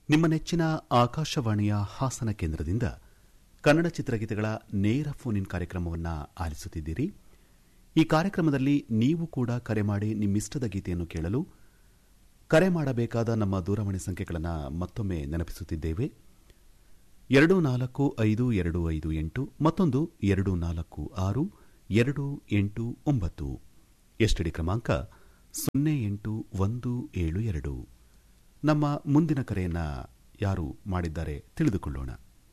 ನಿಮ್ಮ ನೆಚ್ಚಿನ ಆಕಾಶವಾಣಿಯ ಹಾಸನ ಕೇಂದ್ರದಿಂದ ಕನ್ನಡ ಚಿತ್ರಗೀತೆಗಳ ನೇರ ಫೋನ್ ಇನ್ ಕಾರ್ಯಕ್ರಮವನ್ನು ಆಲಿಸುತ್ತಿದ್ದೀರಿ ಈ ಕಾರ್ಯಕ್ರಮದಲ್ಲಿ ನೀವು ಕೂಡ ಕರೆ ಮಾಡಿ ನಿಮ್ಮಿಷ್ಟದ ಗೀತೆಯನ್ನು ಕೇಳಲು ಕರೆ ಮಾಡಬೇಕಾದ ನಮ್ಮ ದೂರವಾಣಿ ಸಂಖ್ಯೆಗಳನ್ನು ಮತ್ತೊಮ್ಮೆ ನೆನಪಿಸುತ್ತಿದ್ದೇವೆ ಎರಡು ನಾಲ್ಕು ಐದು ಎರಡು ಐದು ಎಂಟು ಮತ್ತೊಂದು ಎರಡು ನಾಲ್ಕು ಆರು ಎರಡು ಎಂಟು ಒಂಬತ್ತು ಎಸ್ಟಿಡಿ ಕ್ರಮಾಂಕ ಸೊನ್ನೆ ಎಂಟು ಒಂದು ಏಳು ಎರಡು ನಮ್ಮ ಮುಂದಿನ ಕರೆಯನ್ನ ಯಾರು ಮಾಡಿದ್ದಾರೆ ತಿಳಿದುಕೊಳ್ಳೋಣ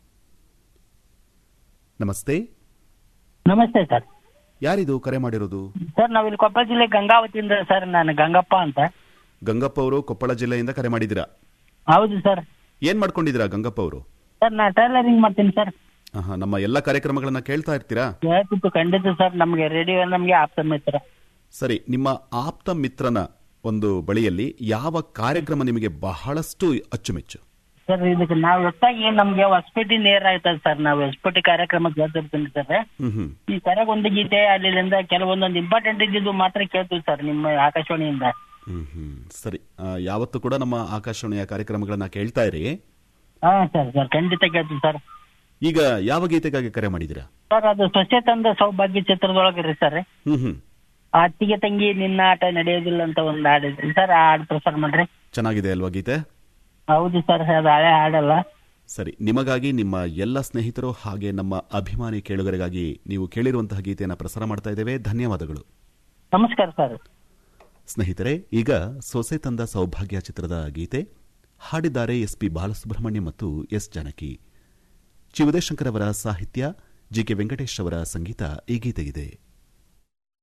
ನಮಸ್ತೆ ನಮಸ್ತೆ ಸರ್ ಯಾರಿದು ಕರೆ ಮಾಡಿರೋದು ಸರ್ ನಾವಿಲ್ಲಿ ಕೊಪ್ಪಳ ಜಿಲ್ಲೆ ಗಂಗಾವತಿಯಿಂದ ಸರ್ ನಾನು ಗಂಗಪ್ಪ ಅಂತ ಗಂಗಪ್ಪ ಅವರು ಕೊಪ್ಪಳ ಜಿಲ್ಲೆಯಿಂದ ಕರೆ ಮಾಡಿದ್ದೀರಾ ಹೌದು ಸರ್ ಏನ್ ಮಾಡ್ಕೊಂಡಿದ್ದೀರಾ ಗಂಗಪ್ಪ ಅವರು ಸರ್ ನಾ ಟೈಲರಿಂಗ್ ಮಾಡ್ತೀನಿ ಸರ್ ಆಹಾ, ನಮ್ಮ ಎಲ್ಲ ಕಾರ್ಯಕ್ರಮಗಳನ್ನ ಕೇಳ್ತಾ ಇರ್ತೀರಾ ಹೇಳ್ತಿತ್ತು ಖಂಡಿತ ಸರ್ ನಮಗೆ ರೇಡಿಯೋ ನಮಗೆ ಆಪ್ತ ಮಿತ್ರ ಸರಿ ನಿಮ್ಮ ಆಪ್ತ ಮಿತ್ರನ ಒಂದು ಬಳಿಯಲ್ಲಿ ಯಾವ ಕಾರ್ಯಕ್ರಮ ನಿಮಗೆ ಬಹಳಷ್ಟು ಅಚ್ಚುಮೆಚ್ಚು ಸರ್ ಇದಕ್ಕೆ ನಾವು ಹೊತ್ತಾಗಿ ನಮ್ಗೆ ಹೊಸಪೇಟೆ ನೇರ ಆಯ್ತದ ಸರ್ ನಾವು ಹೊಸಪೇಟೆ ಕಾರ್ಯಕ್ರಮ ಕೇಳ್ತಿರ್ತೀನಿ ಸರ್ ಹ್ಮ್ ಹ್ಮ್ ಈ ಸರಗ್ ಒಂದು ಗೀತೆ ಅಲ್ಲಿಂದ ಕೆಲವೊಂದೊಂದು ಇಂಪಾರ್ಟೆಂಟ್ ಇದ್ದಿದ್ದು ಮಾತ್ರ ಕೇಳ್ತೀವಿ ಸರ್ ನಿಮ್ಮ ಆಕಾಶವಾಣಿಯಿಂದ ಹ್ಮ್ ಹ್ಮ್ ಸರಿ ಆ, ಯಾವತ್ತೂ ಕೂಡ ನಮ್ಮ ಆಕಾಶವಾಣಿಯ ಕಾರ್ಯಕ್ರಮಗಳನ್ನ ಕೇಳ್ತಾ ಇರಿ ಹಾ ಸರ್ ಸರ್ ಖಂಡಿತ ಕೇಳ್ತೀವಿ ಸರ್ ಈಗ ಯಾವ ಗೀತೆಗಾಗಿ ಕರೆ ಮಾಡಿದ್ದೀರಾ ಸರ್ ಅದು ಸೊಸೆ ತಂದ ಸೌಭಾಗ್ಯ ಚಿತ್ರದೊಳಗೆ ರೀ ಸರ್ ಹ್ಮ್ ಹ್ಮ್ ಆ ಅತ್ತಿಗೆ ತಂಗಿ ನಿನ್ನ ಆಟ ನಡೆಯೋದಿಲ್ಲ ಅಂತ ಒಂದು ಹಾಡಿದ್ರಿ ಸರ್ ಆ ಹಾಡು ಪ್ರಸಾರ ಮಾಡ್ರಿ ಚೆನ್ನಾಗಿದೆ ಅಲ್ವಾ ಗೀತೆ ಹೌದು ಸರ್ ಅದು ಹಳೆ ಹಾಡಲ್ಲ ಸರಿ ನಿಮಗಾಗಿ ನಿಮ್ಮ ಎಲ್ಲ ಸ್ನೇಹಿತರು ಹಾಗೆ ನಮ್ಮ ಅಭಿಮಾನಿ ಕೇಳುಗರಿಗಾಗಿ ನೀವು ಕೇಳಿರುವಂತಹ ಗೀತೆಯನ್ನು ಪ್ರಸಾರ ಮಾಡ್ತಾ ಇದ್ದೇವೆ ಧನ್ಯವಾದಗಳು ನಮಸ್ಕಾರ ಸರ್ ಸ್ನೇಹಿತರೆ ಈಗ ಸೊಸೆ ತಂದ ಸೌಭಾಗ್ಯ ಚಿತ್ರದ ಗೀತೆ ಹಾಡಿದ್ದಾರೆ ಎಸ್ ಪಿ ಬಾಲಸುಬ್ರಹ್ಮಣ್ಯ ಮತ್ತು ಎಸ್ ಜಾನಕಿ ಚಿ ಉದಯಶಂಕರ್ ಅವರ ಸಾಹಿತ್ಯ ಜಿ ಕೆ ವೆಂಕಟೇಶ್ ಅವರ ಸಂಗೀತ ಈ ಗೀತೆಗಿದೆ